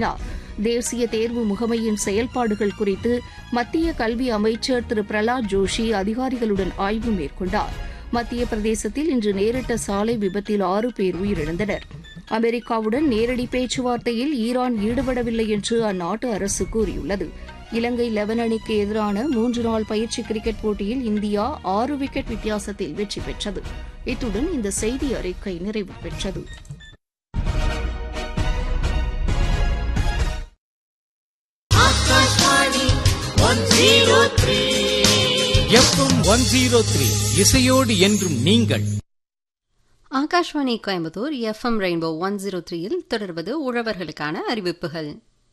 கூறினார் தேசிய தேர்வு முகமையின் செயல்பாடுகள் குறித்து மத்திய கல்வி அமைச்சர் திரு பிரலாத் ஜோஷி அதிகாரிகளுடன் ஆய்வு மேற்கொண்டார் மத்திய பிரதேசத்தில் இன்று நேரிட்ட சாலை விபத்தில் ஆறு பேர் உயிரிழந்தனர் அமெரிக்காவுடன் நேரடி பேச்சுவார்த்தையில் ஈரான் ஈடுபடவில்லை என்று அந்நாட்டு அரசு கூறியுள்ளது இலங்கை லெவன் அணிக்கு எதிரான மூன்று நாள் பயிற்சி கிரிக்கெட் போட்டியில் இந்தியா ஆறு விக்கெட் வித்தியாசத்தில் வெற்றி பெற்றது இத்துடன் இந்த செய்தி அறிக்கை நிறைவு பெற்றது எஃப்எம் ஒன் ஜீரோ த்ரீ இசையோடு என்றும் நீங்கள் Akashvani Coimbatore FM rainbow one zero த்ரீயில் தொடர்வது உழவர்களுக்கான அறிவிப்புகள்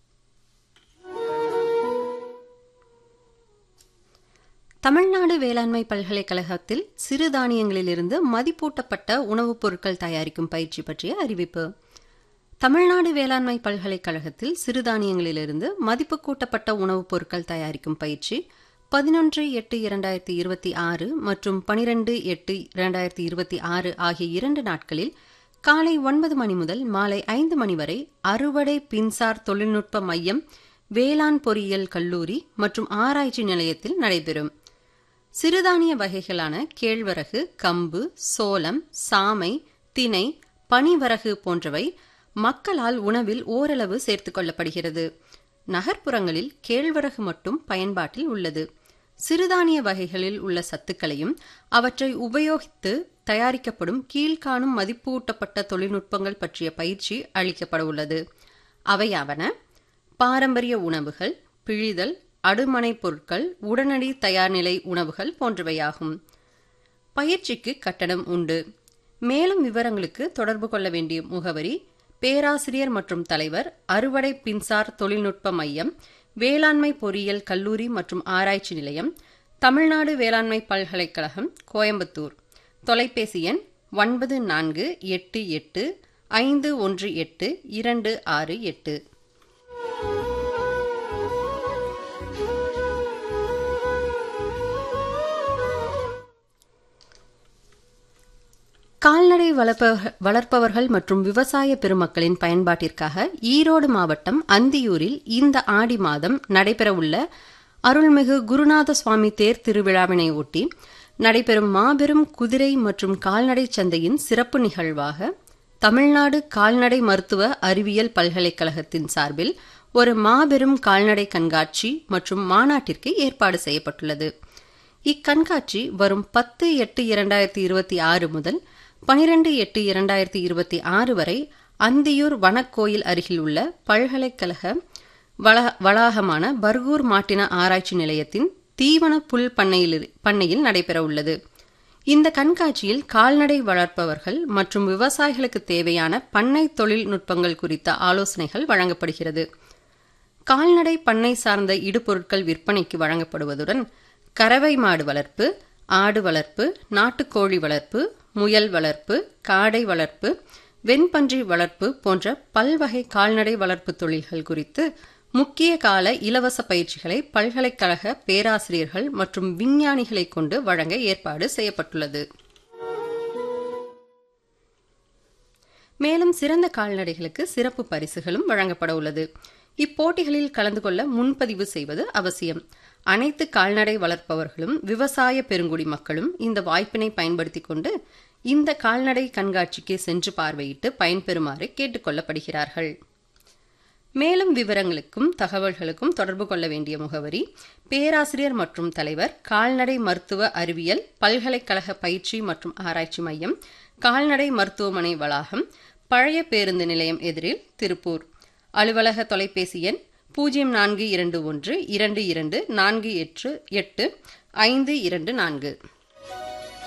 தமிழ்நாடு வேளாண்மை பல்கலைக்கழகத்தில் சிறுதானியங்களிலிருந்து மதிப்பூட்டப்பட்ட உணவுப் பொருட்கள் தயாரிக்கும் பயிற்சி பற்றிய அறிவிப்பு தமிழ்நாடு வேளாண்மை பல்கலைக்கழகத்தில் சிறுதானியங்களிலிருந்து மதிப்பு கூட்டப்பட்ட உணவுப் பொருட்கள் தயாரிக்கும் பயிற்சி பதினொன்று எட்டு இரண்டாயிரத்தி இருபத்தி ஆறு மற்றும் பனிரெண்டு எட்டு இரண்டாயிரத்தி இருபத்தி ஆறு ஆகிய இரண்டு நாட்களில் காலை ஒன்பது மணி முதல் மாலை ஐந்து மணி வரை அறுவடை பின்சார் தொழில்நுட்ப மையம் வேளாண் பொறியியல் கல்லூரி மற்றும் ஆராய்ச்சி நிலையத்தில் நடைபெறும் சிறுதானிய வகைகளான கேழ்வரகு கம்பு சோளம் சாமை தினை பனிவரகு போன்றவை மக்களால் உணவில் ஓரளவு சேர்த்துக் கொள்ளப்படுகிறது நகர்ப்புறங்களில் கேழ்வரகு மட்டும் பயன்பாட்டில் உள்ளது சிறுதானிய வகைகளில் உள்ள சத்துக்களையும் அவற்றை உபயோகித்து தயாரிக்கப்படும் கீழ்காணும் மதிப்பூட்டப்பட்ட தொழில்நுட்பங்கள் பற்றிய பயிற்சி அளிக்கப்பட உள்ளது அவையாவன பாரம்பரிய உணவுகள் பிழிதல் அடுமனை பொருட்கள் உடனடி தயார்நிலை உணவுகள் போன்றவையாகும் பயிற்சிக்கு கட்டணம் உண்டு மேலும் விவரங்களுக்கு தொடர்பு கொள்ள வேண்டிய முகவரி பேராசிரியர் மற்றும் தலைவர் அறுவடை பின்சார் தொழில்நுட்ப மையம் வேளாண்மை பொறியியல் கல்லூரி மற்றும் ஆராய்ச்சி நிலையம் தமிழ்நாடு வேளாண்மை பல்கலைக்கழகம் கோயம்புத்தூர் தொலைபேசி எண் ஒன்பது நான்கு எட்டு எட்டு ஐந்து ஒன்று எட்டு இரண்டு ஆறு எட்டு கால்நடை வளர்ப்பவர்கள் மற்றும் விவசாய பெருமக்களின் பயன்பாட்டிற்காக ஈரோடு மாவட்டம் அந்தியூரில் இந்த ஆடி மாதம் நடைபெறவுள்ள அருள்மிகு குருநாத சுவாமி தேர் திருவிழாவினை ஒட்டி நடைபெறும் மாபெரும் குதிரை மற்றும் கால்நடை சந்தையின் சிறப்பு நிகழ்வாக தமிழ்நாடு கால்நடை மருத்துவ அறிவியல் பல்கலைக்கழகத்தின் சார்பில் ஒரு மாபெரும் கால்நடை கண்காட்சி மற்றும் மாநாட்டிற்கு ஏற்பாடு செய்யப்பட்டுள்ளது இக்கண்காட்சி வரும் பத்து எட்டு இரண்டாயிரத்தி இருபத்தி ஆறு முதல் பனிரெண்டு எட்டு இரண்டாயிரத்தி இருபத்தி ஆறு வரை அந்தியூர் வனக்கோயில் அருகில் உள்ள பல்கலைக்கழக வளாகமான பர்கூர் மாட்டின ஆராய்ச்சி நிலையத்தின் தீவன புல் பண்ணையில் பண்ணையில் நடைபெறவுள்ளது இந்த கண்காட்சியில் கால்நடை வளர்ப்பவர்கள் மற்றும் விவசாயிகளுக்கு தேவையான பண்ணை தொழில்நுட்பங்கள் குறித்த ஆலோசனைகள் வழங்கப்படுகிறது கால்நடை பண்ணை சார்ந்த இடுபொருட்கள் விற்பனைக்கு வழங்கப்படுவதுடன் கறவை மாடு வளர்ப்பு ஆடு வளர்ப்பு நாட்டுக்கோழி வளர்ப்பு முயல் வளர்ப்பு காடை வளர்ப்பு வெண்பன்றி வளர்ப்பு போன்ற பல்வகை கால்நடை வளர்ப்பு தொழில்கள் குறித்து முக்கிய கால இலவச பயிற்சிகளை பல்கலைக்கழக பேராசிரியர்கள் மற்றும் விஞ்ஞானிகளை கொண்டு வழங்க ஏற்பாடு செய்யப்பட்டுள்ளது மேலும் சிறந்த கால்நடைகளுக்கு சிறப்பு பரிசுகளும் வழங்கப்பட உள்ளது இப்போட்டிகளில் கலந்து கொள்ள முன்பதிவு செய்வது அவசியம் அனைத்து கால்நடை வளர்ப்பவர்களும் விவசாய பெருங்குடி மக்களும் இந்த வாய்ப்பினை பயன்படுத்திக் கொண்டு இந்த கால்நடை கண்காட்சிக்கு சென்று பார்வையிட்டு பயன்பெறுமாறு கேட்டுக் கொள்ளப்படுகிறார்கள் மேலும் விவரங்களுக்கும் தகவல்களுக்கும் தொடர்பு கொள்ள வேண்டிய முகவரி பேராசிரியர் மற்றும் தலைவர் கால்நடை மருத்துவ அறிவியல் பல்கலைக்கழக பயிற்சி மற்றும் ஆராய்ச்சி மையம் கால்நடை மருத்துவமனை வளாகம் பழைய பேருந்து நிலையம் எதிரில் திருப்பூர் அலுவலக தொலைபேசி எண் பூஜ்ஜியம் நான்கு இரண்டு ஒன்று இரண்டு இரண்டு நான்கு எட்டு எட்டு ஐந்து இரண்டு நான்கு